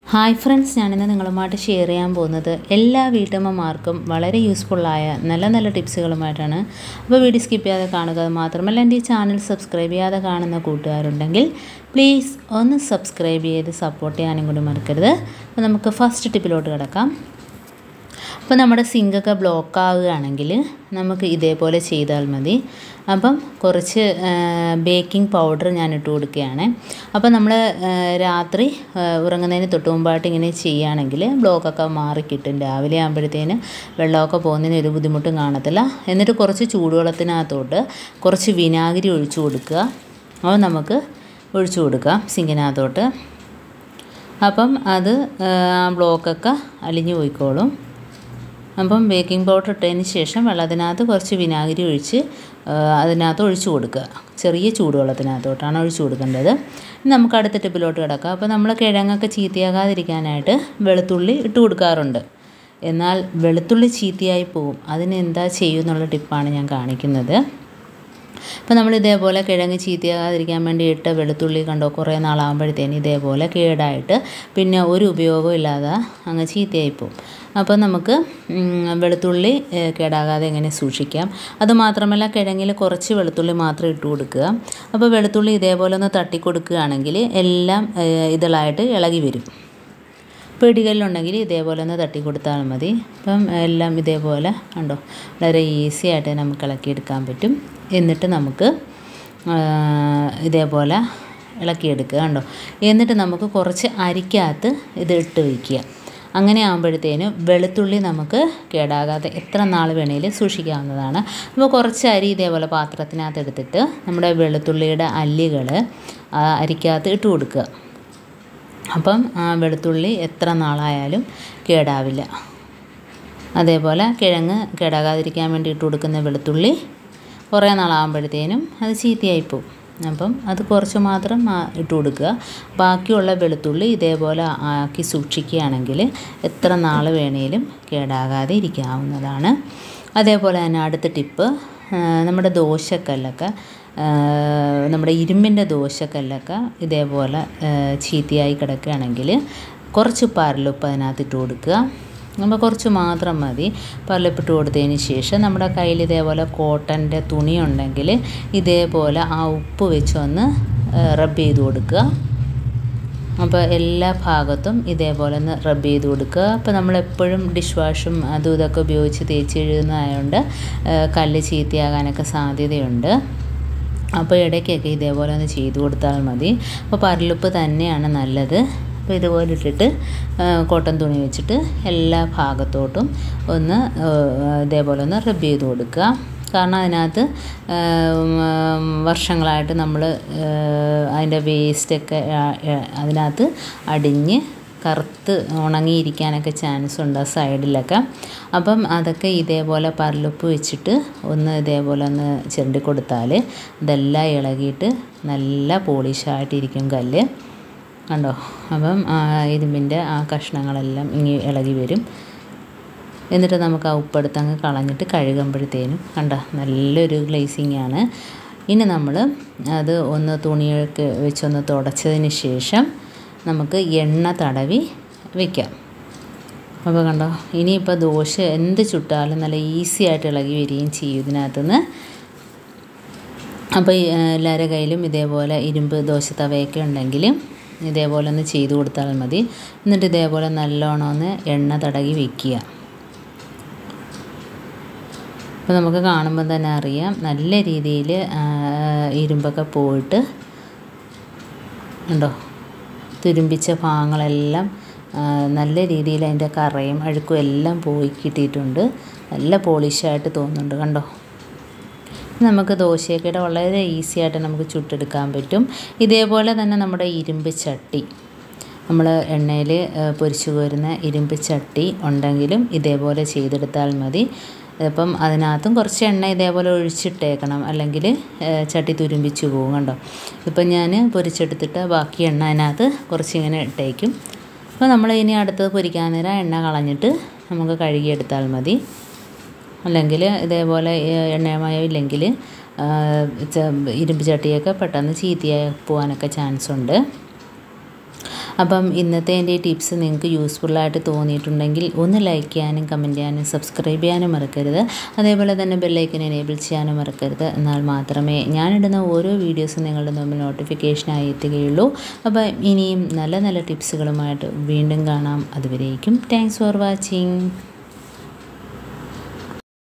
hi friends ഞാനിന്ന് നിങ്ങളുമായിട്ട് share ചെയ്യാൻ പോകുന്നത് എല്ലാ വീട്ടമ്മമാർക്കും വളരെ യൂസ്ഫുള്ളായ നല്ല നല്ല ടിപ്സുകളുമായിട്ടാണ് അപ്പോൾ വീഡിയോ സ്കിപ്പ് ചെയ്യാതെ കാണുക അത് മാത്രമല്ല എൻ്റെ ഈ ചാനൽ സബ്സ്ക്രൈബ് ചെയ്യാതെ കാണുന്ന കൂട്ടുകാരുണ്ടെങ്കിൽ പ്ലീസ് ഒന്ന് സബ്സ്ക്രൈബ് ചെയ്ത് സപ്പോർട്ട് ചെയ്യാനും കൂടി മറക്കരുത് അപ്പോൾ നമുക്ക് ഫസ്റ്റ് ടിപ്പിലോട്ട് കിടക്കാം അപ്പോൾ നമ്മുടെ സിങ്കൊക്കെ ബ്ലോക്ക് ആവുകയാണെങ്കിൽ നമുക്ക് ഇതേപോലെ ചെയ്താൽ മതി അപ്പം കുറച്ച് ബേക്കിംഗ് പൗഡർ ഞാൻ ഇട്ട് കൊടുക്കുകയാണ് അപ്പോൾ നമ്മൾ രാത്രി ഉറങ്ങുന്നതിന് തൊട്ട് മുമ്പായിട്ട് ഇങ്ങനെ ചെയ്യുകയാണെങ്കിൽ ബ്ലോക്കൊക്കെ മാറിക്കിട്ടും രാവിലെ ആകുമ്പോഴത്തേന് വെള്ളമൊക്കെ പോകുന്നതിന് ഒരു ബുദ്ധിമുട്ടും കാണത്തില്ല എന്നിട്ട് കുറച്ച് ചൂടുവെള്ളത്തിനകത്തോട്ട് കുറച്ച് വിനാഗിരി ഒഴിച്ചു കൊടുക്കുക അപ്പോൾ നമുക്ക് ഒഴിച്ചു കൊടുക്കാം സിങ്കിനകത്തോട്ട് അപ്പം അത് ആ ബ്ലോക്കൊക്കെ അലിഞ്ഞു പോയിക്കോളും അപ്പം ബേക്കിംഗ് പൗഡർ ഇട്ടതിന് ശേഷം വെള്ളത്തിനകത്ത് കുറച്ച് വിനാഗിരി ഒഴിച്ച് അതിനകത്ത് ഒഴിച്ചു കൊടുക്കുക ചെറിയ ചൂടുവെള്ളത്തിനകത്തോട്ടാണ് ഒഴിച്ചു കൊടുക്കേണ്ടത് നമുക്ക് അടുത്ത ടിപ്പിലോട്ട് കിടക്കാം അപ്പോൾ നമ്മൾ കിഴങ്ങൊക്കെ ചീത്തയാകാതിരിക്കാനായിട്ട് വെളുത്തുള്ളി ഇട്ട് കൊടുക്കാറുണ്ട് എന്നാൽ വെളുത്തുള്ളി ചീത്തയായി പോകും അതിന് എന്താ ചെയ്യുമെന്നുള്ള ടിപ്പാണ് ഞാൻ കാണിക്കുന്നത് അപ്പോൾ നമ്മൾ ഇതേപോലെ കിഴങ്ങ് ചീത്തയാകാതിരിക്കാൻ വേണ്ടി ഇട്ട വെളുത്തുള്ളി കണ്ടോ കുറേ നാളാകുമ്പോഴത്തേന് ഇതേപോലെ കേടായിട്ട് പിന്നെ ഒരു ഉപയോഗവും ഇല്ലാതെ അങ്ങ് ചീത്തയായി പോകും അപ്പോൾ നമുക്ക് വെളുത്തുള്ളി കേടാകാതെ എങ്ങനെ സൂക്ഷിക്കാം അതുമാത്രമല്ല കിഴങ്ങിൽ കുറച്ച് വെളുത്തുള്ളി മാത്രം ഇട്ട് കൊടുക്കുക അപ്പോൾ വെളുത്തുള്ളി ഇതേപോലെ ഒന്ന് തട്ടി കൊടുക്കുകയാണെങ്കിൽ എല്ലാം ഇതളായിട്ട് ഇളകി വരും പിടികളിലുണ്ടെങ്കിൽ ഇതേപോലെ ഒന്ന് തട്ടി കൊടുത്താൽ മതി അപ്പം എല്ലാം ഇതേപോലെ കണ്ടോ വളരെ ഈസി ആയിട്ട് നമുക്ക് ഇളക്കിയെടുക്കാൻ പറ്റും എന്നിട്ട് നമുക്ക് ഇതേപോലെ ഇളക്കിയെടുക്കുക കണ്ടോ എന്നിട്ട് നമുക്ക് കുറച്ച് അരിക്കകത്ത് ഇത് ഇട്ട് വയ്ക്കുക അങ്ങനെ ആകുമ്പോഴത്തേനും വെളുത്തുള്ളി നമുക്ക് കേടാകാതെ എത്ര നാൾ വേണേലും സൂക്ഷിക്കാവുന്നതാണ് അപ്പോൾ കുറച്ച് അരി ഇതേപോലെ പാത്രത്തിനകത്ത് എടുത്തിട്ട് നമ്മുടെ വെളുത്തുള്ളിയുടെ അല്ലികൾ അരിക്കകത്ത് ഇട്ട് കൊടുക്കുക അപ്പം ആ വെളുത്തുള്ളി എത്ര നാളായാലും കേടാവില്ല അതേപോലെ കിഴങ്ങ് കേടാകാതിരിക്കാൻ വേണ്ടി ഇട്ട് കൊടുക്കുന്ന വെളുത്തുള്ളി കുറേ നാളാകുമ്പോഴത്തേനും അത് ചീത്തയായിപ്പോവും അപ്പം അത് കുറച്ച് മാത്രം ഇട്ട് കൊടുക്കുക ബാക്കിയുള്ള വെളുത്തുള്ളി ഇതേപോലെ ആക്കി സൂക്ഷിക്കുകയാണെങ്കിൽ എത്ര നാൾ വേണേലും കേടാകാതെ ഇരിക്കാവുന്നതാണ് അതേപോലെ തന്നെ അടുത്ത ടിപ്പ് നമ്മുടെ ദോശക്കല്ലൊക്കെ നമ്മുടെ ഇരുമ്പിൻ്റെ ദോശക്കല്ലൊക്കെ ഇതേപോലെ ചീത്തയായി കിടക്കുകയാണെങ്കിൽ കുറച്ച് പരലുപ്പ് അതിനകത്ത് ഇട്ട് കൊടുക്കുക നമ്മൾ കുറച്ച് മാത്രം മതി പരലുപ്പിട്ട് കൊടുത്തതിന് ശേഷം നമ്മുടെ കയ്യിൽ ഇതേപോലെ കോട്ടൻ്റെ തുണി ഉണ്ടെങ്കിൽ ഇതേപോലെ ആ ഉപ്പ് വെച്ചൊന്ന് റബ്ബ് ചെയ്ത് കൊടുക്കുക അപ്പോൾ എല്ലാ ഭാഗത്തും ഇതേപോലെ ഒന്ന് റബ്ബ് ചെയ്ത് കൊടുക്കുക അപ്പോൾ നമ്മളെപ്പോഴും ഡിഷ് വാഷും അതും ഇതൊക്കെ ഉപയോഗിച്ച് തേച്ച് എഴുതുന്നതായതുകൊണ്ട് കല്ല് ചീത്തയാകാനൊക്കെ സാധ്യതയുണ്ട് അപ്പോൾ ഇടയ്ക്കൊക്കെ ഇതേപോലെ ഒന്ന് ചെയ്ത് കൊടുത്താൽ മതി അപ്പോൾ പരലുപ്പ് തന്നെയാണ് നല്ലത് അപ്പോൾ ഇതുപോലെ ഇട്ടിട്ട് കോട്ടൺ തുണി വെച്ചിട്ട് എല്ലാ ഭാഗത്തോട്ടും ഒന്ന് ഇതേപോലെ ഒന്ന് റബ്ബ് ചെയ്ത് കൊടുക്കുക കാരണം അതിനകത്ത് വർഷങ്ങളായിട്ട് നമ്മൾ അതിൻ്റെ വേസ്റ്റൊക്കെ അതിനകത്ത് അടിഞ്ഞ് കറുത്ത് ഉണങ്ങിയിരിക്കാനൊക്കെ ചാൻസ് ഉണ്ട് ആ സൈഡിലൊക്കെ അപ്പം അതൊക്കെ ഇതേപോലെ പരലുപ്പ് വെച്ചിട്ട് ഒന്ന് ഇതേപോലെ ഒന്ന് ചിരണ്ടി കൊടുത്താൽ ഇതെല്ലാം ഇളകിയിട്ട് നല്ല പോളിഷായിട്ടിരിക്കും കല്ല് കണ്ടോ അപ്പം ഇരുമ്പിൻ്റെ ആ കഷ്ണങ്ങളെല്ലാം ഇങ്ങി ഇളകി വരും എന്നിട്ട് നമുക്ക് ആ ഉപ്പെടുത്ത് അങ്ങ് കളഞ്ഞിട്ട് കഴുകുമ്പോഴത്തേനും കണ്ട നല്ലൊരു ഗ്ലേസിങ് ആണ് ഇനി നമ്മൾ അത് ഒന്ന് തുണിയൊക്കെ വെച്ചൊന്ന് തുടച്ചതിന് ശേഷം നമുക്ക് എണ്ണ തടവി വയ്ക്കാം അപ്പോൾ കണ്ടോ ഇനിയിപ്പോൾ ദോശ എന്ത് ചുട്ടാലും നല്ല ഈസി ആയിട്ട് ഇളകി വരികയും ചെയ്യും ഇതിനകത്തുനിന്ന് അപ്പോൾ എല്ലാവരുടെ കയ്യിലും ഇതേപോലെ ഇരുമ്പ് ദോശ തവയൊക്കെ ഉണ്ടെങ്കിൽ ഇതേപോലെ ഒന്ന് ചെയ്ത് കൊടുത്താൽ മതി എന്നിട്ട് ഇതേപോലെ നല്ലോണം ഒന്ന് എണ്ണ തടകി വയ്ക്കുക അപ്പോൾ നമുക്ക് കാണുമ്പോൾ തന്നെ അറിയാം നല്ല രീതിയിൽ ഇരുമ്പൊക്കെ പോയിട്ട് ഉണ്ടോ തുരുമ്പിച്ച ഭാഗങ്ങളെല്ലാം നല്ല രീതിയിൽ അതിൻ്റെ കറയും അഴുക്കും എല്ലാം പോയി കിട്ടിയിട്ടുണ്ട് നല്ല പോളിഷായിട്ട് തോന്നുന്നുണ്ട് കണ്ടോ നമുക്ക് ദോശയൊക്കെ വളരെ ഈസി ആയിട്ട് നമുക്ക് ചുട്ടെടുക്കാൻ പറ്റും ഇതേപോലെ തന്നെ നമ്മുടെ ഇരുമ്പ് ചട്ടി നമ്മൾ എണ്ണയിൽ പൊരിച്ചു കോരുന്ന ഇരുമ്പ് ചട്ടി ഉണ്ടെങ്കിലും ഇതേപോലെ ചെയ്തെടുത്താൽ മതി ഇപ്പം അതിനകത്തും കുറച്ച് എണ്ണ ഇതേപോലെ ഒഴിച്ചിട്ടേക്കണം അല്ലെങ്കിൽ ചട്ടി തുരുമ്പിച്ച് പോകും കണ്ടോ ഇപ്പം ഞാൻ പൊരിച്ചെടുത്തിട്ട് ബാക്കി എണ്ണ അതിനകത്ത് കുറച്ച് ഇങ്ങനെ ഇട്ടേക്കും അപ്പോൾ നമ്മൾ ഇനി അടുത്തത് പൊരിക്കാൻ നേരം എണ്ണ കളഞ്ഞിട്ട് നമുക്ക് കഴുകിയെടുത്താൽ മതി അല്ലെങ്കിൽ ഇതേപോലെ എണ്ണമയം ഇല്ലെങ്കിൽ ഇരുമ്പ് ചട്ടിയൊക്കെ പെട്ടെന്ന് ചീത്തയായി പോകാനൊക്കെ ചാൻസ് ഉണ്ട് അപ്പം ഇന്നത്തെ എൻ്റെ ഈ ടിപ്സ് നിങ്ങൾക്ക് യൂസ്ഫുള്ളായിട്ട് തോന്നിയിട്ടുണ്ടെങ്കിൽ ഒന്ന് ലൈക്ക് ചെയ്യാനും കമൻറ്റ് ചെയ്യാനും സബ്സ്ക്രൈബ് ചെയ്യാനും മറക്കരുത് അതേപോലെ തന്നെ ബെല്ലൈക്കൻ എനേബിൾ ചെയ്യാനും മറക്കരുത് എന്നാൽ മാത്രമേ ഞാനിടുന്ന ഓരോ വീഡിയോസും നിങ്ങളുടെ മുമ്പിൽ നോട്ടിഫിക്കേഷനായി എത്തുകയുള്ളൂ അപ്പോൾ ഇനിയും നല്ല നല്ല ടിപ്സുകളുമായിട്ട് വീണ്ടും കാണാം അതുവരേക്കും താങ്ക്സ് ഫോർ വാച്ചിങ്